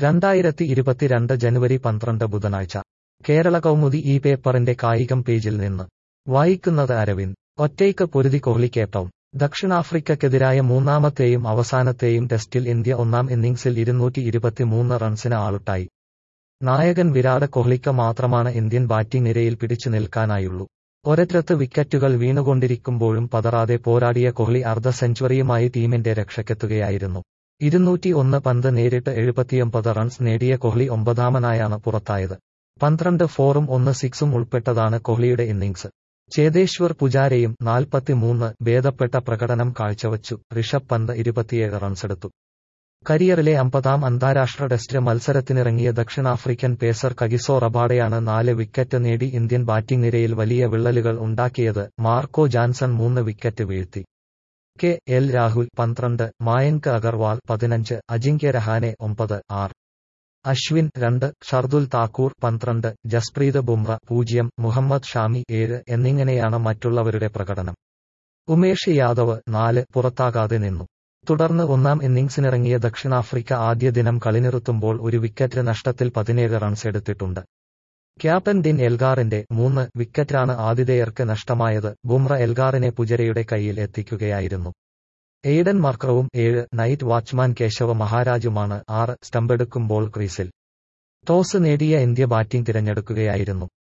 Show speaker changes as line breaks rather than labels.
രണ്ടായിരത്തി ഇരുപത്തിരണ്ട് ജനുവരി പന്ത്രണ്ട് ബുധനാഴ്ച കേരള കൗമുദി ഈ പേപ്പറിന്റെ കായികം പേജിൽ നിന്ന് വായിക്കുന്നത് അരവിന്ദ് ഒറ്റയ്ക്ക് പൊരുതി കോഹ്ലി കേപ്ടൗൺ ദക്ഷിണാഫ്രിക്കയ്ക്കെതിരായ മൂന്നാമത്തെയും അവസാനത്തെയും ടെസ്റ്റിൽ ഇന്ത്യ ഒന്നാം ഇന്നിംഗ്സിൽ ഇരുന്നൂറ്റി ഇരുപത്തിമൂന്ന് റൺസിന് ആളുട്ടായി നായകൻ വിരാട് കോഹ്ലിക്ക് മാത്രമാണ് ഇന്ത്യൻ ബാറ്റിംഗ് നിരയിൽ പിടിച്ചു നിൽക്കാനായുള്ളൂ ഒരറ്റത്ത് വിക്കറ്റുകൾ വീണുകൊണ്ടിരിക്കുമ്പോഴും പതറാതെ പോരാടിയ കോഹ്ലി അർദ്ധ സെഞ്ചുറിയുമായി ടീമിന്റെ രക്ഷയ്ക്കെത്തുകയായിരുന്നു ഇരുന്നൂറ്റി ഒന്ന് പന്ത് നേരിട്ട് എഴുപത്തിയൊമ്പത് റൺസ് നേടിയ കോഹ്ലി ഒമ്പതാമനായാണ് പുറത്തായത് പന്ത്രണ്ട് ഫോറും ഒന്ന് സിക്സും ഉൾപ്പെട്ടതാണ് കോഹ്ലിയുടെ ഇന്നിംഗ്സ് ചേതേശ്വർ പുജാരയും നാൽപ്പത്തിമൂന്ന് ഭേദപ്പെട്ട പ്രകടനം കാഴ്ചവച്ചു ഋഷഭ് പന്ത് ഇരുപത്തിയേഴ് റൺസെടുത്തു കരിയറിലെ അമ്പതാം അന്താരാഷ്ട്ര ടെസ്റ്റ് മത്സരത്തിനിറങ്ങിയ ദക്ഷിണാഫ്രിക്കൻ പേസർ കഗിസോ റബാഡയാണ് നാല് വിക്കറ്റ് നേടി ഇന്ത്യൻ ബാറ്റിംഗ് നിരയിൽ വലിയ വിള്ളലുകൾ ഉണ്ടാക്കിയത് മാർക്കോ ജാൻസൺ മൂന്ന് വിക്കറ്റ് വീഴ്ത്തി കെ എൽ രാഹുൽ പന്ത്രണ്ട് മായങ്ക് അഗർവാൾ പതിനഞ്ച് അജിങ്ക്യ രഹാനെ ഒമ്പത് ആർ അശ്വിൻ രണ്ട് ഷർദുൽ താക്കൂർ പന്ത്രണ്ട് ജസ്പ്രീത് ബുംറ പൂജ്യം മുഹമ്മദ് ഷാമി ഏഴ് എന്നിങ്ങനെയാണ് മറ്റുള്ളവരുടെ പ്രകടനം ഉമേഷ് യാദവ് നാല് പുറത്താകാതെ നിന്നു തുടർന്ന് ഒന്നാം ഇന്നിംഗ്സിനിറങ്ങിയ ദക്ഷിണാഫ്രിക്ക ആദ്യ ദിനം കളിനിറുത്തുമ്പോൾ ഒരു വിക്കറ്റ് നഷ്ടത്തിൽ പതിനേഴ് റൺസ് എടുത്തിട്ടുണ്ട് ക്യാപ്റ്റൻ ഡിൻ എൽഗാറിന്റെ മൂന്ന് വിക്കറ്റാണ് ആതിഥേയർക്ക് നഷ്ടമായത് ബുംറ എൽഗാറിനെ പുജരയുടെ കയ്യിൽ എത്തിക്കുകയായിരുന്നു എയ്ഡൻ മർക്രവും ഏഴ് നൈറ്റ് വാച്ച്മാൻ കേശവ മഹാരാജുമാണ് ആറ് സ്റ്റമ്പെടുക്കുമ്പോൾ ക്രീസിൽ ടോസ് നേടിയ ഇന്ത്യ ബാറ്റിംഗ് തിരഞ്ഞെടുക്കുകയായിരുന്നു